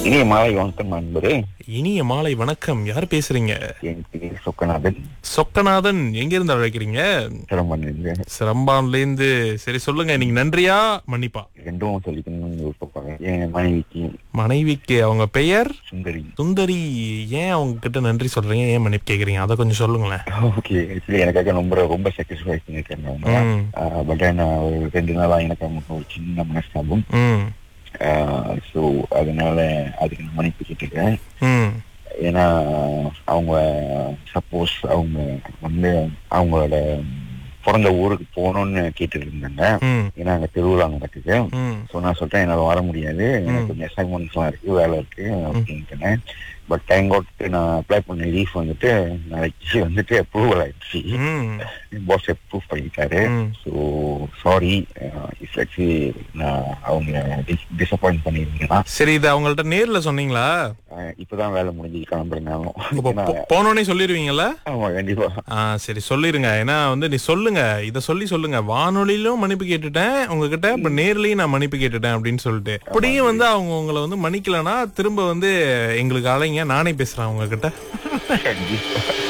இனிய மாலை வணக்கம் நண்பரே இனிய மாலை வணக்கம் யார் பேசுறீங்க என் பேர் சொக்கநாதன் சொக்கநாதன் எங்க இருந்து அழைக்கிறீங்க சிரமம் சிரம்பான்ல இருந்து சரி சொல்லுங்க நீங்க நன்றியா மன்னிப்பா ரெண்டும் சொல்லிக்கணும்னு விருப்பப்படுறேன் என் மனைவிக்கு மனைவிக்கு அவங்க பெயர் சுந்தரி சுந்தரி ஏன் அவங்க கிட்ட நன்றி சொல்றீங்க ஏன் மன்னிப்பு கேக்குறீங்க அதை கொஞ்சம் சொல்லுங்களேன் ஓகே ஆக்சுவலி எனக்காக ரொம்ப ரொம்ப சாட்டிஸ்ஃபை பண்ணிருக்காங்க அவங்க ம் பட் நான் ஒரு ரெண்டு நாளா எனக்கு அவங்க ஒரு சின்ன மனஸ்தாபம் ம் ஸோ அதனால அதுக்கு நான் மன்னிப்பு கேட்டுக்கிறேன் ம் ஏன்னா அவங்க சப்போஸ் அவங்க வந்து அவங்களோட பிறந்த ஊருக்கு போகணும்னு கேட்டுட்டு இருந்தாங்க ம் ஏன்னா அங்க திருவிழா நடக்குது ம் ஸோ நான் சொல்றேன் என்னால வர முடியாது எனக்கு கொஞ்சம் அசைன்மெண்ட்ஸ்லாம் இருக்கு வேலை இருக்கு அப்படின்ட்டு பட் டைம் அவுட் நான் அப்ளை பண்ண லீஃப் வந்துட்டு நாளைக்கு வந்துட்டு அப்ரூவல் ஆயிடுச்சு ம் பாஸ் அப்ரூவ் பண்ணிட்டாரு ம். ஸோ சாரி இட்ஸ் ஆக்சுவலி நான் அவங்க டிசப்பாயிண்ட் பண்ணிருந்தேன்னா சரி இது அவங்கள்ட்ட நேர்ல சொன்னீங்களா இப்பதான் வேலை முடிஞ்சு கிளம்புறேனாலும் இப்போ போ- போனோடனே சொல்லிடுவீங்கல்ல ஆமா கண்டிப்பா ஆ சரி சொல்லிருங்க ஏன்னா வந்து நீ சொல்லுங்க இத சொல்லி சொல்லுங்க வானொலியிலும் மன்னிப்பு கேட்டுட்டேன் உங்ககிட்ட இப்ப நேர்லயும் நான் மன்னிப்பு கேட்டுட்டேன் அப்படின்னு சொல்லிட்டு அப்படியும் வந்து அவங்க உங்களை வந்து மன்னிக்கலன்னா திரும்ப வந்து எங்களுக்கு அலைங்க நானே பேசுறேன் உங்ககிட்ட கண்டிப்பா